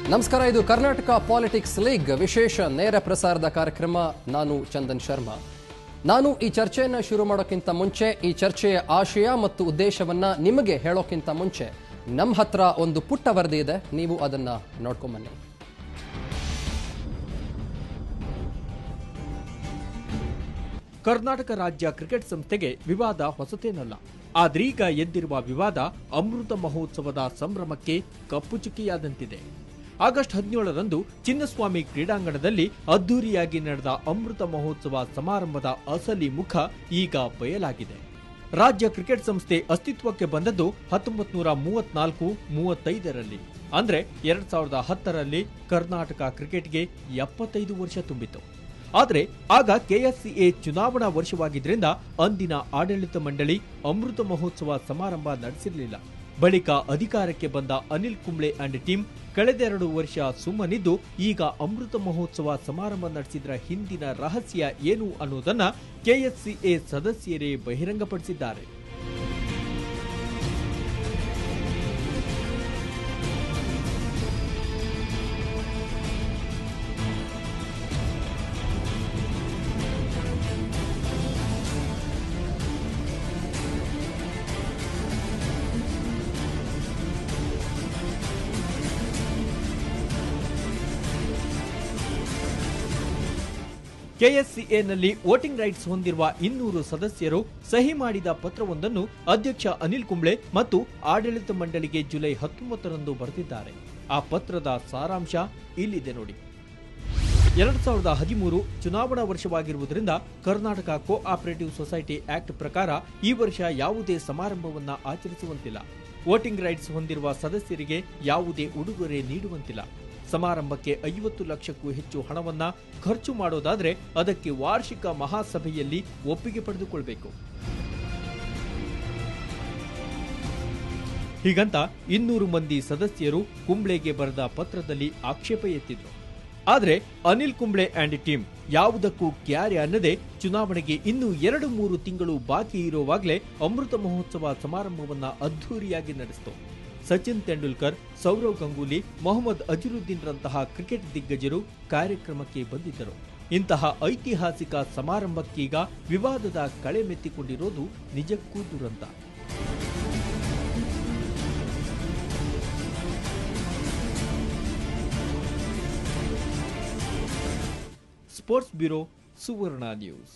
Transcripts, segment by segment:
ನಮಸ್ಕಾರ ಇದು Karnataka politics league ವಿಶೇಷ ನೇರ ಪ್ರಸಾರದ ಕಾರ್ಯಕ್ರಮ ನಾನು ಚಂದನ್ ಶರ್ಮಾ ನಾನು ಈ ಚರ್ಚೆಯನ್ನು ಶುರು ಮಾಡೋಕ್ಕಿಂತ ಮುಂಚೆ ಈ ಚರ್ಚೆಯ ಆಶಯ ಮತ್ತು ಉದ್ದೇಶವನ್ನ ನಿಮಗೆ ಹೇಳೋಕ್ಕಿಂತ ಮುಂಚೆ ನಮ್ಮ ಹತ್ರ ಒಂದು ಪುಟ್ಟ ವರದಿ ಇದೆ ನೀವು ಅದನ್ನ ನೋಡ್ಕೊಂಬನ್ನಿ ಕರ್ನಾಟಕ ರಾಜ್ಯ ಕ್ರಿಕೆಟ್ ಸಂಸ್ಥೆಗೆ ವಿವಾದ ಹೊಸತೇನಲ್ಲ ಆದ್ರೀಗ ಎದ್ದಿರುವ ವಿವಾದ ಅಮೃತ ಮಹೋತ್ಸವದ ಸಂಭ್ರಮಕ್ಕೆ ಕಪ್ಪು ಚುಕ್ಕಿಯಾದಂತಿದೆ ಆಗಸ್ಟ್ ಹದಿನೇಳರಂದು ಚಿನ್ನಸ್ವಾಮಿ ಕ್ರೀಡಾಂಗಣದಲ್ಲಿ ಅದ್ದೂರಿಯಾಗಿ ನಡೆದ ಅಮೃತ ಮಹೋತ್ಸವ ಸಮಾರಂಭದ ಅಸಲಿ ಮುಖ ಈಗ ಬಯಲಾಗಿದೆ ರಾಜ್ಯ ಕ್ರಿಕೆಟ್ ಸಂಸ್ಥೆ ಅಸ್ತಿತ್ವಕ್ಕೆ ಬಂದದ್ದು ಹತ್ತೊಂಬತ್ ನೂರ ಮೂವತ್ನಾಲ್ಕು ಮೂವತ್ತೈದರಲ್ಲಿ ಅಂದ್ರೆ ಎರಡ್ ಸಾವಿರದ ಹತ್ತರಲ್ಲಿ ಕರ್ನಾಟಕ ಕ್ರಿಕೆಟ್ಗೆ ಎಪ್ಪತ್ತೈದು ವರ್ಷ ತುಂಬಿತು ಆದರೆ ಆಗ ಕೆಎಫ್ಸಿಎ ಚುನಾವಣಾ ವರ್ಷವಾಗಿದ್ರಿಂದ ಅಂದಿನ ಆಡಳಿತ ಮಂಡಳಿ ಅಮೃತ ಮಹೋತ್ಸವ ಸಮಾರಂಭ ನಡೆಸಿರಲಿಲ್ಲ ಬಳಿಕ ಅಧಿಕಾರಕ್ಕೆ ಬಂದ ಅನಿಲ್ ಕುಂಬ್ಳೆ ಅಂಡ್ ಟೀಮ್ ಕಳೆದೆರಡು ವರ್ಷ ಸುಮ್ಮನಿದ್ದು ಈಗ ಅಮೃತ ಮಹೋತ್ಸವ ಸಮಾರಂಭ ನಡೆಸಿದ್ರ ಹಿಂದಿನ ರಹಸ್ಯ ಏನು ಅನ್ನೋದನ್ನ ಕೆಎಫ್ಸಿಎ ಸದಸ್ಯರೇ ಬಹಿರಂಗಪಡಿಸಿದ್ದಾರೆ ಕೆಎಸ್ಸಿಎನಲ್ಲಿ ವೋಟಿಂಗ್ ರೈಟ್ಸ್ ಹೊಂದಿರುವ ಇನ್ನೂರು ಸದಸ್ಯರು ಸಹಿ ಮಾಡಿದ ಪತ್ರವೊಂದನ್ನು ಅಧ್ಯಕ್ಷ ಅನಿಲ್ ಕುಂಬ್ಳೆ ಮತ್ತು ಆಡಳಿತ ಮಂಡಳಿಗೆ ಜುಲೈ ಹತ್ತೊಂಬತ್ತರಂದು ಬರೆದಿದ್ದಾರೆ ಆ ಪತ್ರದ ಸಾರಾಂಶ ಇಲ್ಲಿದೆ ನೋಡಿ ಎರಡ್ ಸಾವಿರದ ಹದಿಮೂರು ಚುನಾವಣಾ ವರ್ಷವಾಗಿರುವುದರಿಂದ Karnataka co operative society act ಪ್ರಕಾರ ಈ ವರ್ಷ ಯಾವುದೇ ಸಮಾರಂಭವನ್ನ ಆಚರಿಸುವಂತಿಲ್ಲ ವೋಟಿಂಗ್ ರೈಟ್ಸ್ ಹೊಂದಿರುವ ಸದಸ್ಯರಿಗೆ ಯಾವುದೇ ಉಡುಗೊರೆ ನೀಡುವಂತಿಲ್ಲ ಸಮಾರಂಭಕ್ಕೆ ಐವತ್ತು ಲಕ್ಷಕ್ಕೂ ಹೆಚ್ಚು ಹಣವನ್ನ ಖರ್ಚು ಮಾಡೋದಾದ್ರೆ ಅದಕ್ಕೆ ವಾರ್ಷಿಕ ಮಹಾಸಭೆಯಲ್ಲಿ ಒಪ್ಪಿಗೆ ಪಡೆದುಕೊಳ್ಬೇಕು ಹೀಗಂತ ಇನ್ನೂರು ಮಂದಿ ಸದಸ್ಯರು ಕುಂಬ್ಳೆಗೆ ಬರೆದ ಪತ್ರದಲ್ಲಿ ಆಕ್ಷೇಪ ಎತ್ತಿದ್ರು ಆದ್ರೆ ಅನಿಲ್ ಕುಂಬ್ಳೆ ಅಂಡ್ ಟೀಮ್ ಯಾವುದಕ್ಕೂ ಕ್ಯಾರೆ ಅನ್ನದೆ ಚುನಾವಣೆಗೆ ಇನ್ನೂ ಎರಡು ಮೂರು ತಿಂಗಳು ಬಾಕಿ ಇರುವಾಗಲೇ ಅಮೃತ ಮಹೋತ್ಸವ ಸಮಾರಂಭವನ್ನ ಅದ್ಧೂರಿಯಾಗಿ ನಡೆಸಿತು ಸಚಿನ್ ತೆಂಡೂಲ್ಕರ್ ಸೌರವ್ ಗಂಗೂಲಿ ಮೊಹಮ್ಮದ್ ಅಜರುದ್ದೀನ್ ರಂತಹ ಕ್ರಿಕೆಟ್ ದಿಗ್ಗಜರು ಕಾರ್ಯಕ್ರಮಕ್ಕೆ ಬಂದಿದ್ದರು ಇಂತಹ ಐತಿಹಾಸಿಕ ಸಮಾರಂಭಕ್ಕೀಗ ವಿವಾದದ ಕಳೆ ಮೆತ್ತಿಕೊಂಡಿರೋದು ನಿಜಕ್ಕೂ ದುರಂತ sports bureau Suvarna news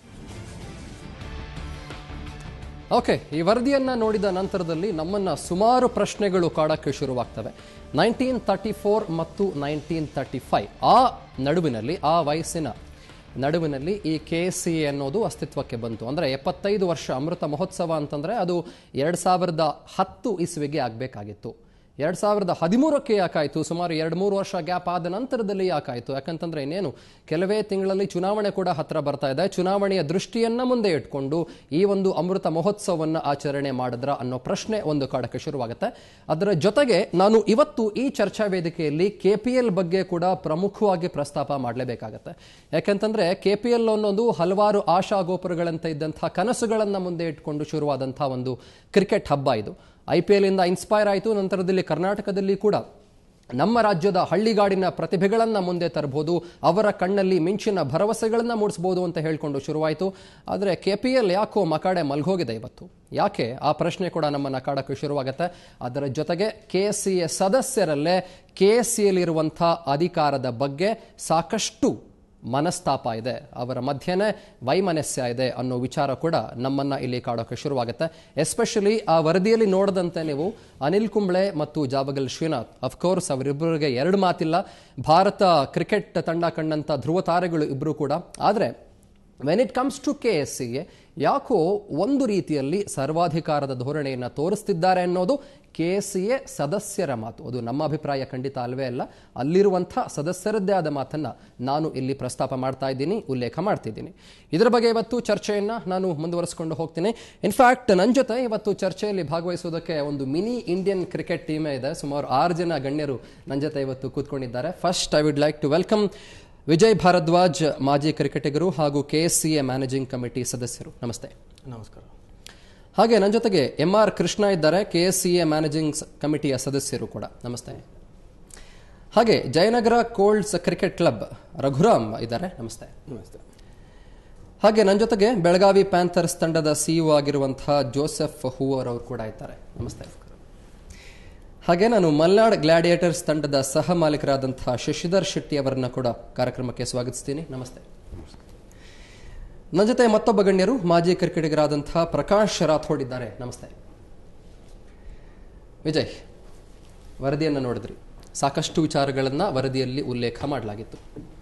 okay ಈ ವರದಿಯನ್ನ ನೋಡಿದ ನಂತರದಲ್ಲಿ ನಮ್ಮನ್ನ ಸುಮಾರು ಪ್ರಶ್ನೆಗಳು ಕಾಡಕ್ಕೆ ಶುರುವಾಗ್ತವೆ ನೈನ್ಟೀನ್ ತರ್ಟಿ ಫೋರ್ ಮತ್ತು ನೈನ್ಟೀನ್ ತರ್ಟಿ ಫೈವ್ ಆ ನಡುವಿನಲ್ಲಿ ಆ ವಯಸ್ಸಿನ ನಡುವಿನಲ್ಲಿ ಈ ಕೆ ಸಿ ಅನ್ನೋದು ಅಸ್ತಿತ್ವಕ್ಕೆ ಬಂತು ಅಂದರೆ ಎಪ್ಪತ್ತೈದು ವರ್ಷ ಅಮೃತ ಮಹೋತ್ಸವ ಅಂತಂದರೆ ಅದು ಎರಡು ಸಾವಿರದ ಹತ್ತು ಇಸ್ವಿಗೆ ಆಗಬೇಕಾಗಿತ್ತು ಎರಡು ಸಾವಿರದ ಹದಿಮೂರಕ್ಕೆ ಯಾಕಾಯಿತು ಸುಮಾರು ಎರಡು ಮೂರು ವರ್ಷ ಗ್ಯಾಪ್ ಆದ ನಂತರದಲ್ಲಿ ಯಾಕಾಯಿತು ಯಾಕಂತಂದ್ರೆ ಇನ್ನೇನು ಕೆಲವೇ ತಿಂಗಳಲ್ಲಿ ಚುನಾವಣೆ ಕೂಡ ಹತ್ರ ಬರ್ತಾ ಇದೆ ಚುನಾವಣೆಯ ದೃಷ್ಟಿಯನ್ನ ಮುಂದೆ ಇಟ್ಕೊಂಡು ಈ ಒಂದು ಅಮೃತ ಮಹೋತ್ಸವವನ್ನು ಆಚರಣೆ ಮಾಡಿದ್ರ ಅನ್ನೋ ಪ್ರಶ್ನೆ ಒಂದು ಕಾಡಕ್ಕೆ ಶುರುವಾಗುತ್ತೆ ಅದರ ಜೊತೆಗೆ ನಾನು ಇವತ್ತು ಈ ಚರ್ಚಾ ವೇದಿಕೆಯಲ್ಲಿ ಕೆ ಪಿ ಎಲ್ ಬಗ್ಗೆ ಕೂಡ ಪ್ರಮುಖವಾಗಿ ಪ್ರಸ್ತಾಪ ಮಾಡಲೇಬೇಕಾಗತ್ತೆ ಯಾಕಂತಂದ್ರೆ ಕೆ ಪಿ ಎಲ್ ಅನ್ನೋದು ಹಲವಾರು ಆಶಾ ಗೋಪುರಗಳಂತ ಇದ್ದಂತಹ ಕನಸುಗಳನ್ನ ಮುಂದೆ ಇಟ್ಕೊಂಡು ಶುರುವಾದಂತಹ ಒಂದು ಕ್ರಿಕೆಟ್ ಹಬ್ಬ ಇದು ಐ ಪಿ ಎಲ್ ಇಂದ ಇನ್ಸ್ಪೈರ್ ಆಯಿತು ನಂತರದಲ್ಲಿ ಕರ್ನಾಟಕದಲ್ಲಿ ಕೂಡ ನಮ್ಮ ರಾಜ್ಯದ ಹಳ್ಳಿಗಾಡಿನ ಪ್ರತಿಭೆಗಳನ್ನು ಮುಂದೆ ತರಬಹುದು ಅವರ ಕಣ್ಣಲ್ಲಿ ಮಿಂಚಿನ ಭರವಸೆಗಳನ್ನು ಮೂಡಿಸಬಹುದು ಅಂತ ಹೇಳ್ಕೊಂಡು ಶುರುವಾಯಿತು ಆದರೆ ಕೆ ಪಿ ಎಲ್ ಯಾಕೋ ಮಕಾಡೆ ಮಲ್ಗೋಗಿದೆ ಇವತ್ತು ಯಾಕೆ ಆ ಪ್ರಶ್ನೆ ಕೂಡ ನಮ್ಮನ್ನು ಕಾಡಕ್ಕೆ ಶುರುವಾಗುತ್ತೆ ಅದರ ಜೊತೆಗೆ ಕೆ ಎಸ್ ಸಿ ಎ ಸದಸ್ಯರಲ್ಲೇ ಕೆ ಎಸ್ ಸಿಯಲ್ಲಿರುವಂಥ ಅಧಿಕಾರದ ಬಗ್ಗೆ ಸಾಕಷ್ಟು ಮನಸ್ತಾಪ ಇದೆ ಅವರ ಮಧ್ಯೆನೇ ವೈಮನಸ್ಯ ಇದೆ ಅನ್ನೋ ವಿಚಾರ ಕೂಡ ನಮ್ಮನ್ನ ಇಲ್ಲಿ ಕಾಡೋಕೆ ಶುರುವಾಗುತ್ತೆ ಎಸ್ಪೆಷಲಿ ಆ ವರದಿಯಲ್ಲಿ ನೋಡದಂತೆ ನೀವು ಅನಿಲ್ ಕುಂಬ್ಳೆ ಮತ್ತು ಜಾವಗಲ್ ಶ್ರೀನಾಥ್ ಅಫ್ಕೋರ್ಸ್ ಅವರಿಬ್ಬರಿಗೆ ಎರಡು ಮಾತಿಲ್ಲ ಭಾರತ ಕ್ರಿಕೆಟ್ ತಂಡ ಕಂಡಂಥ ಧ್ರುವ ತಾರೆಗಳು ಇಬ್ಬರು ಕೂಡ ಆದರೆ when it comes to K S ಸಿಗೆ ಯಾಕೋ ಒಂದು ರೀತಿಯಲ್ಲಿ ಸರ್ವಾಧಿಕಾರದ ಧೋರಣೆಯನ್ನು ತೋರಿಸ್ತಿದ್ದಾರೆ ಅನ್ನೋದು ಕೆ ಎಸ್ ಸಿ ಎ ಸದಸ್ಯರ ಮಾತು ಅದು ನಮ್ಮ ಅಭಿಪ್ರಾಯ ಖಂಡಿತ ಅಲ್ವೇ ಅಲ್ಲ ಅಲ್ಲಿರುವಂಥ ಸದಸ್ಯರದ್ದೇ ಆದ ಮಾತನ್ನು ನಾನು ಇಲ್ಲಿ ಪ್ರಸ್ತಾಪ ಮಾಡ್ತಾ ಇದ್ದೀನಿ ಉಲ್ಲೇಖ ಮಾಡ್ತಿದ್ದೀನಿ ಇದರ ಬಗ್ಗೆ ಇವತ್ತು ಚರ್ಚೆಯನ್ನು ನಾನು ಮುಂದುವರಿಸಿಕೊಂಡು ಹೋಗ್ತೀನಿ ಇನ್ಫ್ಯಾಕ್ಟ್ ನನ್ನ ಜೊತೆ ಇವತ್ತು ಚರ್ಚೆಯಲ್ಲಿ ಭಾಗವಹಿಸೋದಕ್ಕೆ ಒಂದು ಮಿನಿ ಇಂಡಿಯನ್ ಕ್ರಿಕೆಟ್ ಟೀಮೇ ಇದೆ ಸುಮಾರು ಆರು ಜನ ಗಣ್ಯರು ನನ್ನ ಜೊತೆ ಇವತ್ತು ಕೂತ್ಕೊಂಡಿದ್ದಾರೆ first I would like to welcome Vijay Bharadwaj ಮಾಜಿ ಕ್ರಿಕೆಟಿಗರು ಹಾಗೂ K S C A managing committee ಸದಸ್ಯರು ನಮಸ್ತೆ ನಮಸ್ಕಾರ ಹಾಗೆ ನನ್ನ ಜೊತೆಗೆ ಎಂ ಆರ್ ಕೃಷ್ಣ ಇದ್ದಾರೆ K S C A managing ಸ- ಕಮಿಟಿಯ ಸದಸ್ಯರು ಕೂಡ ನಮಸ್ತೆ ಹಾಗೆ Jayanagar colts cricket club Raghuram ಇದ್ದಾರೆ ನಮಸ್ತೆ ನಮಸ್ತೆ ಹಾಗೆ ನನ್ನ ಜೊತೆಗೆ ಬೆಳಗಾವಿ ಪ್ಯಾಂಥರ್ಸ್ ತಂಡದ ಸಿಇಒ ಆಗಿರುವಂತಹ ಜೋಸೆಫ್ ಹೂವರ್ ಅವರು ಕೂಡ ಇದ್ದಾರೆ ನಮಸ್ತೆ ಹಾಗೆ ನಾನು ಮಲ್ನಾಡ್ ಗ್ಲಾಡಿಯೇಟರ್ಸ್ ತಂಡದ ಸಹ ಮಾಲೀಕರಾದಂತಹ ಶಶಿಧರ್ ಶೆಟ್ಟಿ ಅವರನ್ನ ಕೂಡ ಕಾರ್ಯಕ್ರಮಕ್ಕೆ ಸ್ವಾಗತಿಸ್ತೀನಿ ನಮಸ್ತೆ ನನ್ನ ಜೊತೆ ಮತ್ತೊಬ್ಬ ಗಣ್ಯರು ಮಾಜಿ ಕ್ರಿಕೆಟಿಗರಾದಂತಹ ಪ್ರಕಾಶ್ ರಾಥೋಡ್ ಇದ್ದಾರೆ ನಮಸ್ತೆ ವಿಜಯ್ ವರದಿಯನ್ನು ನೋಡಿದ್ರಿ ಸಾಕಷ್ಟು ವಿಚಾರಗಳನ್ನು ವರದಿಯಲ್ಲಿ ಉಲ್ಲೇಖ ಮಾಡಲಾಗಿತ್ತು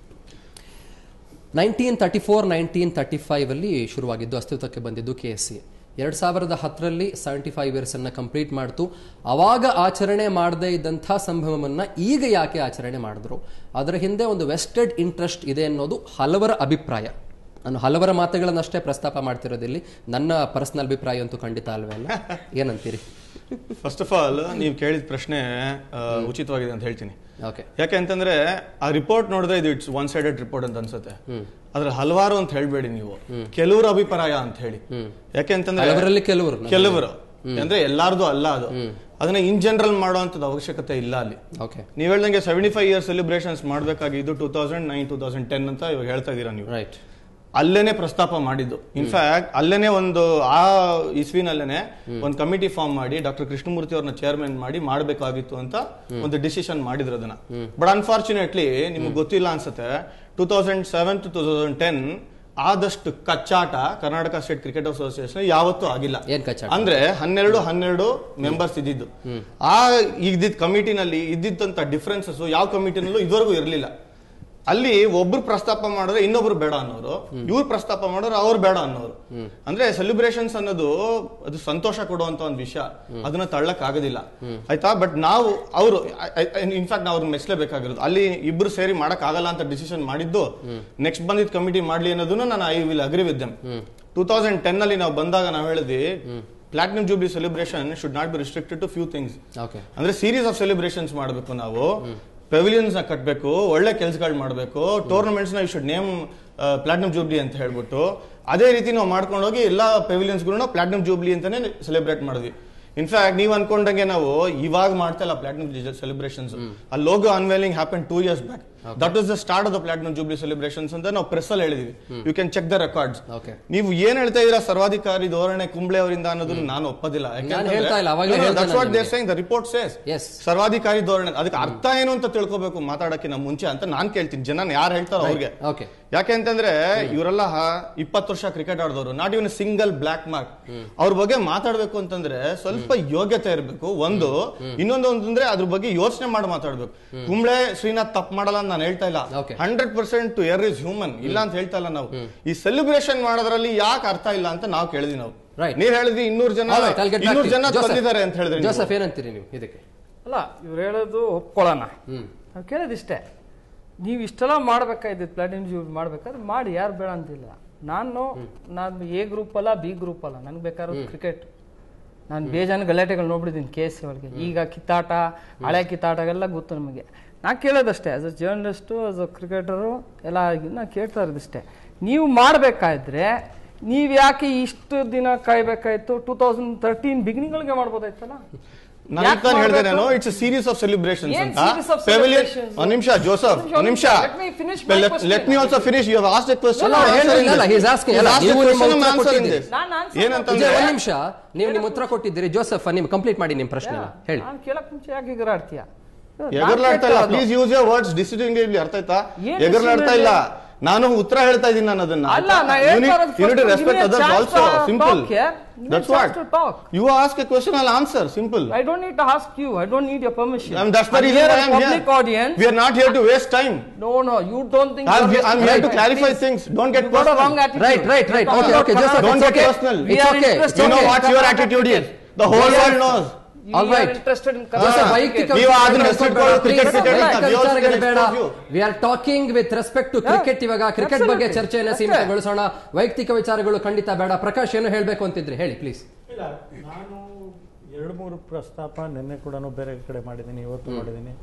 nineteen thirty four nineteen thirty five ಅಲ್ಲಿ ಶುರುವಾಗಿದ್ದು ಅಸ್ತಿತ್ವಕ್ಕೆ ಬಂದಿದ್ದು ಕೆ ಎಸ್ ಸಿ ಎರಡ್ ಸಾವಿರದ ಹತ್ತರಲ್ಲಿ ಸೆವೆಂಟಿ ಫೈವ್ ಇಯರ್ಸ್ ಅನ್ನ ಕಂಪ್ಲೀಟ್ ಮಾಡ್ತು ಅವಾಗ ಆಚರಣೆ ಮಾಡದೇ ಇದ್ದಂಥ ಸಂಭ್ರಮವನ್ನ ಈಗ ಯಾಕೆ ಆಚರಣೆ ಮಾಡಿದ್ರು ಅದರ ಹಿಂದೆ ಒಂದು ವೆಸ್ಟೆಡ್ ಇಂಟ್ರೆಸ್ಟ್ ಇದೆ ಅನ್ನೋದು ಹಲವರ ಅಭಿಪ್ರಾಯ ನಾನು ಹಲವರ ಮಾತುಗಳನ್ನಷ್ಟೇ ಪ್ರಸ್ತಾಪ ಮಾಡ್ತಿರೋದಿಲ್ಲಿ ನನ್ನ ಪರ್ಸನಲ್ ಅಭಿಪ್ರಾಯ ಅಂತೂ ಖಂಡಿತ ಅಲ್ವೇ ಅಲ್ಲ ಏನಂತೀರಿ ಫಸ್ಟ್ ಆಫ್ ಆಲ್ ನೀವು ಕೇಳಿದ ಪ್ರಶ್ನೆ ಆ, ಉಚಿತವಾಗಿದೆ ಅಂತ ಹೇಳ್ತೀನಿ ಓಕೆ ಯಾಕೆ ಅಂತಂದ್ರೆ ಆ ರಿಪೋರ್ಟ್ ನೋಡಿದ್ರೆ ಇದು ಇಟ್ಸ್ ಒನ್ ಸೈಡೆಡ್ ರಿಪೋರ್ಟ್ ಅಂತ ಅನ್ಸುತ್ತೆ ಅದ್ರಲ್ಲಿ ಹಲವಾರು ಅಂತ ಹೇಳ್ಬೇಡಿ ನೀವು ಕೆಲವ್ರ ಅಭಿಪ್ರಾಯ ಅಂತ ಹೇಳಿ ಯಾಕೆ ಅಂತಂದ್ರೆ ಹಲವರಲ್ಲಿ ಕೆಲವರು ಕೆಲವರು ಅಂದ್ರೆ ಎಲ್ಲಾರ್ದು ಅಲ್ಲ ಅದು ಅದನ್ನ ಇನ್ ಜನರಲ್ ಮಾಡುವಂತದ್ದು ಅವಶ್ಯಕತೆ ಇಲ್ಲ ಅಲ್ಲಿ ಓಕೆ ನೀವ್ ಹೇಳ್ದಂಗೆ ಸೆವೆಂಟಿ ಫೈವ್ ಇಯರ್ಸ್ ಸೆಲಿಬ್ರೇಷನ್ಸ್ ಮಾಡ್ಬೇಕಾಗಿದ್ದು two thousand nine two thousand ten ಅಂತ ಇವಾಗ ಹೇಳ್ತಾ ಇದೀರಾ ನೀವು ರೈಟ್ ಅಲ್ಲೇನೆ ಪ್ರಸ್ತಾಪ ಮಾಡಿದ್ದು ಇನ್ಫ್ಯಾಕ್ಟ್ ಅಲ್ಲೇನೆ ಒಂದು ಆ ಇಸ್ವಿನಲ್ಲೇನೆ ಒಂದು ಕಮಿಟಿ ಫಾರ್ಮ್ ಮಾಡಿ ಡಾಕ್ಟರ್ ಕೃಷ್ಣಮೂರ್ತಿ ಅವ್ರನ್ನ ಚೇರ್ಮನ್ ಮಾಡಿ ಮಾಡಬೇಕಾಗಿತ್ತು ಅಂತ ಒಂದು ಡಿಸಿಷನ್ ಮಾಡಿದ್ರು ಅದನ್ನ ಬಟ್ ಅನ್ಫಾರ್ಚುನೇಟ್ಲಿ ನಿಮ್ಗೆ ಗೊತ್ತಿಲ್ಲ ಅನ್ಸುತ್ತೆ two thousand seven to two thousand ten ಆದಷ್ಟು ಕಚ್ಚಾಟ ಕರ್ನಾಟಕ ಸ್ಟೇಟ್ ಕ್ರಿಕೆಟ್ ಅಸೋಸಿಯೇಷನ್ ಯಾವತ್ತೂ ಆಗಿಲ್ಲ ಏನ್ ಕಚ್ಚಾಟ? ಅಂದ್ರೆ ಹನ್ನೆರಡು ಹನ್ನೆರಡು ಮೆಂಬರ್ಸ್ ಇದ್ದಿದ್ದು ಆ ಇದ್ದಿದ್ದ ಕಮಿಟಿನಲ್ಲಿ ಇದ್ದಿದ್ದಂತ ಡಿಫ್ರೆನ್ಸಸ್ ಯಾವ ಕಮಿಟಿನಲ್ಲೂ ಇದುವರೆಗೂ ಇರಲಿಲ್ಲ ಅಲ್ಲಿ ಒಬ್ರು ಪ್ರಸ್ತಾಪ ಮಾಡಿದ್ರೆ ಇನ್ನೊಬ್ರು ಬೇಡ ಅನ್ನೋರು ಇವ್ರು ಪ್ರಸ್ತಾಪ ಮಾಡಿದ್ರೆ ಅವ್ರು ಬೇಡ ಅನ್ನೋರು ಅಂದ್ರೆ ಸೆಲಿಬ್ರೇಷನ್ಸ್ ಅನ್ನೋದು ಅದು ಸಂತೋಷ ಕೊಡುವಂತ ಒಂದು ವಿಷಯ ಅದನ್ನ ತಳ್ಳಕ್ ಆಗೋದಿಲ್ಲ ಆಯ್ತಾ ಬಟ್ ನಾವು ಅವರು ಇನ್ಫ್ಯಾಕ್ಟ್ ನಾವು ಅವ್ರನ್ನ ಮೆಚ್ಚಲೇಬೇಕಾಗಿರೋದು ಅಲ್ಲಿ ಇಬ್ರು ಸೇರಿ ಮಾಡಕ್ ಆಗಲ್ಲ ಅಂತ ಡಿಸಿಷನ್ ಮಾಡಿದ್ದು ನೆಕ್ಸ್ಟ್ ಬಂದಿದ್ ಕಮಿಟಿ ಮಾಡ್ಲಿ ಅನ್ನೋದನ್ನ ನಾನು I will agree with them two thousand ten ಅಲ್ಲಿ ನಾವು ಬಂದಾಗ ನಾವು ಹೇಳಿದ್ವಿ platinum jubilee celebration should not be restricted to few things okay ಅಂದ್ರೆ ಸೀರೀಸ್ ಆಫ್ ಸೆಲಿಬ್ರೇಷನ್ಸ್ ಮಾಡಬೇಕು ನಾವು ಪೆವಿಲಿಯನ್ಸ್ ನ ಕಟ್ಟಬೇಕು ಒಳ್ಳೆ ಕೆಲಸಗಳು ಮಾಡಬೇಕು ಟೂರ್ನಮೆಂಟ್ಸ್ ನ you should name platinum jubilee ಅಂತ ಹೇಳ್ಬಿಟ್ಟು ಅದೇ ರೀತಿ ನಾವು ಮಾಡ್ಕೊಂಡು ಹೋಗಿ ಎಲ್ಲಾ ಪೆವಿಲಿಯನ್ಸ್ ಗಳನ್ನ ಪ್ಲಾಟಿನಮ್ ಜೂಬ್ಲಿ ಅಂತಾನೆ ಸೆಲೆಬ್ರೇಟ್ ಮಾಡಿದ್ವಿ ಇನ್ಫ್ಯಾಕ್ಟ್ ನೀವು ಅನ್ಕೊಂಡಂಗೆ ನಾವು ಇವಾಗ ಮಾಡ್ತಾ ಇಲ್ಲ ಪ್ಲಾಟಿನಮ್ ಸೆಲಿಬ್ರೇಷನ್ಸ್ ಆ logo unveiling happen two years back that is the start of the platinum jubilee celebrations ಅಂತ ನಾವು ಪ್ರೆಸ್ ಅಲ್ಲಿ ಹೇಳಿದೀವಿ you can check the records okay ನೀವು ಏನ್ ಹೇಳ್ತಾ ಇದೀರಾ ಸರ್ವಾಧಿಕಾರಿ ಧೋರಣೆ ಕುಂಬ್ಳೆ ಅವರಿಂದ ಅನ್ನೋದನ್ನ ನಾನು ಒಪ್ಪೋದಿಲ್ಲ ನಾನು ಹೇಳ್ತಾ ಇಲ್ಲ, ಅವಾಗ್ಲೇ ಹೇಳ್ದೆ ನಾನು ನಿಮ್ಗೆ. Saying the report says Yes. ಸರ್ವಾಧಿಕಾರಿ ಧೋರಣೆ ಅದಕ್ಕೆ ಅರ್ಥ ಏನು ಅಂತ ತಿಳ್ಕೊಬೇಕು ಮಾತಾಡಕ್ಕಿಂತ ಮುಂಚೆ ಅಂತ ನಾನ್ ಕೇಳ್ತೀನಿ ಜನ ಯಾರು ಹೇಳ್ತಾರೋ ಅವ್ರಿಗೆ ಓಕೆ ಯಾಕೆ ಅಂತಂದ್ರೆ ಇವರೆಲ್ಲ ಇಪ್ಪತ್ತು ವರ್ಷ ಕ್ರಿಕೆಟ್ ಆಡಿದವರು not even single black mark ಅವ್ರ ಬಗ್ಗೆ ಮಾತಾಡ್ಬೇಕು ಅಂತಂದ್ರೆ ಸ್ವಲ್ಪ ಯೋಗ್ಯತೆ ಇರಬೇಕು ಒಂದು ಇನ್ನೊಂದು ಅಂತಂದ್ರೆ ಅದ್ರ ಬಗ್ಗೆ ಯೋಚನೆ ಮಾಡಿ ಮಾತಾಡ್ಬೇಕು ಕುಂಬ್ಳೆ ಶ್ರೀನಾಥ್ ತಪ್ಪು ಮಾಡಲ್ಲ ಅಂತ ನಾನು ಹೇಳ್ತಾ ಇಲ್ಲ Okay. Hundred percent to err is human ಇಲ್ಲ ಅಂತ ಹೇಳ್ತಾ ಇಲ್ಲ ನಾವು ಈ ಸೆಲಿಬ್ರೇಷನ್ ಮಾಡೋದ್ರಲ್ಲಿ ಯಾಕೆ ಅರ್ಥ ಇಲ್ಲ ಅಂತ ನಾವು ಕೇಳಿದ್ವಿ ನಾವು Right. ನೀವ್ ಹೇಳಿದ್ವಿ ಇನ್ನೂರು ಜನ All right, I'll get back ಇನ್ನೂರು to you. ಜನ Joseph. ಬಂದಿದ್ದಾರೆ ಅಂತ ಹೇಳಿದ್ರಿ ನೀವು. ಜೋಸೆಫ್ ಏನಂತೀರಿ ನೀವು ಇದಕ್ಕೆ ಅಲ್ಲ ಇವ್ರು ಹೇಳೋದು ಒಪ್ಕೊಳ್ಳೋಣ ಹ್ಮ್ ನಾವು ಕೇಳೋದಿಷ್ಟೇ ನೀವು ಇಷ್ಟೆಲ್ಲ ಮಾಡ್ಬೇಕಾಯ್ತು ಪ್ಲಾಟಿನಮ್ ಯೂಸ್ ಮಾಡ್ಬೇಕಾದ್ರೆ ಮಾಡಿ ಯಾರು ಬೇಡ ಅಂತಿಲ್ಲ ನಾನು ನಾನು ಎ ಗ್ರೂಪ್ ಅಲ್ಲ ಬಿ ಗ್ರೂಪ್ ಅಲ್ಲ ನನಗೆ ಬೇಕಾದ್ರೆ ಕ್ರಿಕೆಟ್ ನಾನು ಬೇಜಾನ ಗಲಾಟೆಗಳು ನೋಡ್ಬಿಟ್ಟಿದ್ದೀನಿ ಕೆ ಎಸ್ ಸಿ ಒಳಗೆ ಈಗ ಕಿತ್ತಾಟ ಹಳೆ ಕಿತ್ತಾಟಗೆಲ್ಲ ಗೊತ್ತು ನಮಗೆ ನಾ ಕೇಳೋದಷ್ಟೇ as a journalist as a cricketer ಎಲ್ಲ ಆಗಿ ನಾ ಕೇಳ್ತಾ ಇರೋದಿಷ್ಟೇ ನೀವು ಮಾಡಬೇಕಾದ್ರೆ ನೀವು ಯಾಕೆ ಇಷ್ಟು ದಿನ ಕಾಯ್ಬೇಕಾಯ್ತು ಟೂ ತೌಸಂಡ್ ತರ್ಟೀನ್ ಬಿಗಿನಿಂಗ್ಗಳಿಗೆ ಮಾಡ್ಬೋದಾಯ್ತಲ್ಲ ನಾನು ಯಾಕ್ ತಾನು ಹೇಳ್ದೆ ಮಾಡ್ಬೇಕು? ನಾನು ಇಟ್ಸ್ ಸೀರೀಸ್ ಆಫ್ ಸೆಲಿಬ್ರೇಷನ್ಸ್ ಏನ್ ಅಂತ series of ಪೆವಿಲಿಯನ್ celebrations? ಒಂದ್ ನಿಮಿಷ ಜೋಸಫ್ ಒಂದ್ ನಿಮಿಷ Let me finish my question. Let me also finish you ask a question ಅಲ್ಲ, ಅವ್ರು ಹೇಳಿದ್ರಲ್ಲ, he's asking, ಅಲ್ಲ, ನೀವು ನಿಮ್ಮ ಉತ್ತರ ಕೊಟ್ಟಿದ್ದೀರಿ. ನಾನ್ answer ವಿಜಯ್ ಏನಂತಂದ್ರೆ ಒಂದ್ ನಿಮಿಷ ನೀವು ನಿಮ್ಮ ಉತ್ತರ ಕೊಟ್ಟಿದ್ದೀರಿ ಜೋಸೆಫ್ ನಿಮ್ ಕಂಪ್ಲೀಟ್ ಮಾಡಿ ನಿಮ್ಮ ಪ್ರಶ್ನೆ ಹೇಳಿ ನಾನು ಕೇಳಕ್ ಮುಂಚೆ ಯಾಕೆ ಎಗರಾಡ್ತೀಯ ಎಗರ್ಲಾಡ್ತಾ ಇಲ್ಲ please use your words decently ಅರ್ಥ ಆಯ್ತಾ ಏನ್ ಎಗರ್ಲಾಡ್ತಾ ಇಲ್ಲ ನಾನು ಉತ್ತರ ಹೇಳ್ತಾ ಇದ್ದೀನಿ ನಾನು ಅದನ್ನ ಅಲ್ಲ, ನಾ ಹೇಳ್ತಾ ಇರೋದು first respect give me a others chance also to simple talk here. Give me a that's chance what to talk. You ask a question I answer simple I don't need to ask you. I don't need your permission. And that's the I'm reason here why as I'm public here. audience. We are not here to waste time. No, no, you don't think. I'm, you're here- I'm wasting here to time. clarify Please. things. Don't get You got a wrong personal. attitude. Right, right, right. You're Okay, talking okay, about Joseph, Don't it's get okay. personal. We It's are okay. interested You know in what your Karnataka attitude is. cricket. The whole We are- world knows. We All are right. interested in Joseph Karnataka ವೈಯಕ್ತಿಕ cricket. ನೀವು ಅದನ್ನ ವಿಚಾರಗಳು respect ಬೇಡ, ಕೊಡು, cricket, please. cricket ವೈಯಕ್ತಿಕ ಅಂತ we also ವಿಚಾರಗಳು can ಬೇಡ expose you. We are talking with respect to cricket ಇವಾಗ ಕ್ರಿಕೆಟ್ ಬಗ್ಗೆ Absolutely. ಚರ್ಚೆಯನ್ನ ಸೀಮಿತಗೊಳಿಸೋಣ ವೈಯಕ್ತಿಕ ವಿಚಾರಗಳು ಖಂಡಿತ ಬೇಡ ಪ್ರಕಾಶ್ ಏನು ಹೇಳ್ಬೇಕು ಅಂತಿದ್ರಿ ಹೇಳಿ ಪ್ಲೀಸ್ ಇಲ್ಲ ನಾನು ಎರಡು ಮೂರು ಪ್ರಸ್ತಾಪ ನಿನ್ನೆ ಕೂಡ ಬೇರೆ ಕಡೆ ಮಾಡಿದ್ದೀನಿ ಇವತ್ತು ಮಾಡಿದ್ದೀನಿ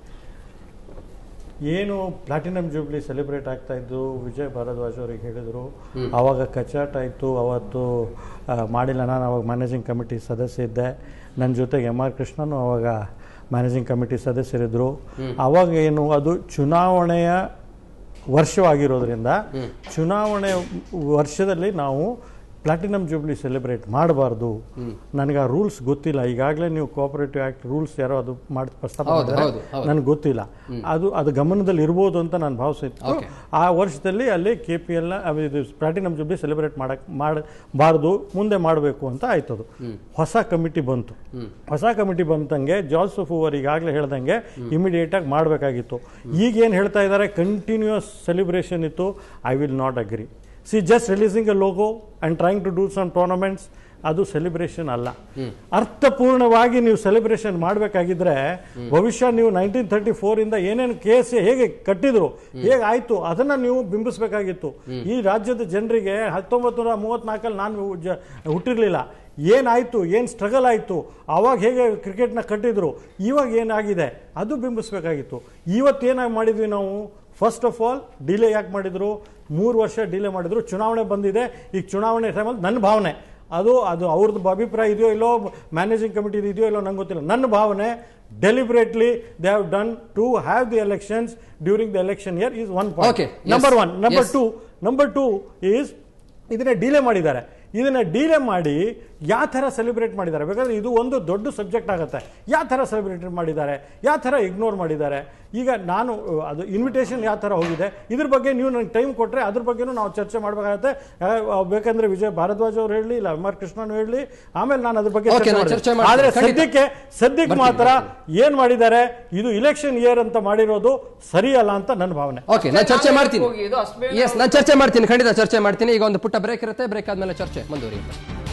ಏನು ಪ್ಲಾಟಿನಮ್ ಜೂಬ್ಲಿ ಸೆಲೆಬ್ರೇಟ್ ಆಗ್ತಾ ಇದ್ದು ವಿಜಯ್ ಭಾರದ್ವಾಜ್ ಅವ್ರಿಗೆ ಹೇಳಿದರು ಆವಾಗ ಕಚಾಟ ಇತ್ತು ಅವತ್ತು ಆ, ಮಾಡಿಲ್ಲ ನಾನು ಅವಾಗ ಮ್ಯಾನೇಜಿಂಗ್ ಕಮಿಟಿ ಸದಸ್ಯ ಇದ್ದೆ ನನ್ನ ಜೊತೆಗೆ ಎಮ್ ಆರ್ ಕೃಷ್ಣನು ಅವಾಗ ಮ್ಯಾನೇಜಿಂಗ್ ಕಮಿಟಿ ಸದಸ್ಯರಿದ್ರು ಅವಾಗ ಏನು ಅದು ಚುನಾವಣೆಯ ವರ್ಷವಾಗಿರೋದ್ರಿಂದ ಚುನಾವಣೆ ವರ್ಷದಲ್ಲಿ ನಾವು ಪ್ಲಾಟಿನಮ್ ಜೂಬ್ಲಿ ಸೆಲೆಬ್ರೇಟ್ ಮಾಡಬಾರ್ದು ನನಗೆ ಆ ರೂಲ್ಸ್ ಗೊತ್ತಿಲ್ಲ ಈಗಾಗಲೇ ನೀವು ಕೋಆಪರೇಟಿವ್ ಆಕ್ಟ್ ರೂಲ್ಸ್ ಯಾರೋ ಅದು ಮಾಡಿ ಪ್ರಸ್ತಾಪ ಹೌದು, ಮಾಡಿದ್ದಾರೆ ಹೌದು, ಹೌದು. ನನಗೆ ಗೊತ್ತಿಲ್ಲ ಅದು ಅದು ಗಮನದಲ್ಲಿ ಇರ್ಬೋದು ಅಂತ ನಾನು ಭಾವಿಸಿತ್ತು Okay. ಆ ವರ್ಷದಲ್ಲಿ ಅಲ್ಲಿ ಕೆ ಪಿ ಎಲ್ನ ಇದು ಪ್ಲಾಟಿನಮ್ ಜೂಬ್ಲಿ ಸೆಲೆಬ್ರೇಟ್ ಮಾಡಕ್ ಮಾಡಬಾರ್ದು ಮುಂದೆ ಮಾಡಬೇಕು ಅಂತ ಆಯ್ತು ಅದು ಹೊಸ ಕಮಿಟಿ ಬಂತು ಹೊಸ ಕಮಿಟಿ ಬಂತಂಗೆ ಜಾಲ್ಸಫ್ ಓವರ್ ಈಗಾಗಲೇ ಹೇಳ್ದಂಗೆ ಇಮಿಡಿಯೇಟ್ ಆಗಿ ಮಾಡಬೇಕಾಗಿತ್ತು ಈಗ ಏನು ಹೇಳ್ತಾ ಇದ್ದಾರೆ ಕಂಟಿನ್ಯೂಸ್ ಸೆಲೆಬ್ರೇಷನ್ ಇತ್ತು I will not agree see just releasing a logo and trying to do some tournaments ಅದು ಸೆಲೆಬ್ರೇಷನ್ ಅಲ್ಲ ಅರ್ಥಪೂರ್ಣವಾಗಿ ನೀವು ಸೆಲೆಬ್ರೇಷನ್ ಮಾಡಬೇಕಾಗಿದ್ರೆ ಭವಿಷ್ಯ ನೀವು ನೈನ್ಟೀನ್ ತರ್ಟಿ ಫೋರ್ ಇಂದ ಏನೇನು ಕೇಸ್ ಹೇಗೆ ಕಟ್ಟಿದ್ರು ಹೇಗೆ ಆಯ್ತು ಅದನ್ನ ನೀವು ಬಿಂಬಿಸಬೇಕಾಗಿತ್ತು ಈ ರಾಜ್ಯದ ಜನರಿಗೆ ಹತ್ತೊಂಬತ್ತು ನೂರ ಮೂವತ್ನಾಲ್ಕಲ್ಲಿ ನಾನು ಜ- ಹುಟ್ಟಿರ್ಲಿಲ್ಲ ಏನಾಯ್ತು ಏನು ಸ್ಟ್ರಗಲ್ ಆಯಿತು ಆವಾಗ ಹೇಗೆ ಕ್ರಿಕೆಟ್ನ ಕಟ್ಟಿದ್ರು ಇವಾಗ ಏನಾಗಿದೆ ಅದು ಬಿಂಬಿಸ್ಬೇಕಾಗಿತ್ತು ಇವತ್ತೇನಾಗಿ ಮಾಡಿದ್ವಿ ನಾವು ಫಸ್ಟ್ ಆಫ್ ಆಲ್ ಡಿಲೇ ಯಾಕೆ ಮಾಡಿದ್ರು ಮೂರು ವರ್ಷ ಡಿಲೇ ಮಾಡಿದ್ರು ಚುನಾವಣೆ ಬಂದಿದೆ ಈಗ ಚುನಾವಣೆ ಟೈಮಲ್ಲಿ ನನ್ನ ಭಾವನೆ ಅದು ಅದು ಅವ್ರದ್ದು ಅಭಿಪ್ರಾಯ ಇದೆಯೋ ಇಲ್ಲೋ ಮ್ಯಾನೇಜಿಂಗ್ ಕಮಿಟಿ ಇದೆಯೋ ಇಲ್ಲೋ ನಂಗೆ ಗೊತ್ತಿಲ್ಲ ನನ್ನ ಭಾವನೆ deliberately they have done to have the elections during the election year is one point Okay. Yes. Number one number Yes. Two number two is ಇದನ್ನ ಡಿಲೇ ಮಾಡಿದ್ದಾರೆ ಇದನ್ನ ಡಿಲೇ ಮಾಡಿ ಯಾವ ಥರ ಸೆಲೆಬ್ರೇಟ್ ಮಾಡಿದ್ದಾರೆ ಬೇಕಾದ್ರೆ ಇದು ಒಂದು ದೊಡ್ಡ ಸಬ್ಜೆಕ್ಟ್ ಆಗುತ್ತೆ ಯಾವ ಥರ ಸೆಲೆಬ್ರೇಟ್ ಮಾಡಿದ್ದಾರೆ ಯಾವ ಥರ ಇಗ್ನೋರ್ ಮಾಡಿದ್ದಾರೆ ಈಗ ನಾನು ಅಹ್, ಅದು ಇನ್ವಿಟೇಷನ್ ಯಾವ ಥರ ಹೋಗಿದೆ ಇದ್ರ ಬಗ್ಗೆ ನೀವು ನನಗೆ ಟೈಮ್ ಕೊಟ್ಟರೆ ಅದ್ರ ಬಗ್ಗೆನೂ ನಾವು ಚರ್ಚೆ ಮಾಡಬೇಕಾಗತ್ತೆ ಅಹ್, ಬೇಕಂದ್ರೆ ವಿಜಯ್ ಭಾರದ್ವಾಜ್ ಅವ್ರು ಹೇಳಲಿ ಇಲ್ಲ ಎಂ ಆರ್ ಕೃಷ್ಣನ್ ಹೇಳಲಿ ಆಮೇಲೆ ನಾನು ಅದ್ರ ಬಗ್ಗೆ Okay, ನಾನು ಚರ್ಚೆ ಮಾಡ್ತೀನಿ. ಆದರೆ ಖಂಡಿತ. ಸದ್ಯಕ್ಕೆ ಸದ್ಯಕ್ಕೆ ಬರ್ತೀನಿ, ಮಾತ್ರ ಏನ್ ಮಾಡಿದ್ದಾರೆ ಇದು ಇಲೆಕ್ಷನ್ ಇಯರ್ ಅಂತ ಮಾಡಿರೋದು ಸರಿಯಲ್ಲ ಅಂತ ನನ್ನ ಭಾವನೆ ಓಕೆ ನಾನು ಚರ್ಚೆ ಮಾಡ್ತೀನಿ ಹೋಗಿ ಇದು ಅಷ್ಟು ಬೇಗ ಎಸ್ ನಾನು ಚರ್ಚೆ ಮಾಡ್ತೀನಿ ಖಂಡಿತ ಚರ್ಚೆ ಮಾಡ್ತೀನಿ ಈಗ ಒಂದು ಪುಟ್ಟ ಬ್ರೇಕ್ ಇರುತ್ತೆ ಬ್ರೇಕ್ ಆದ್ಮೇಲೆ ಚರ್ಚೆ ಮುಂದುವರಿಯುತ್ತೆ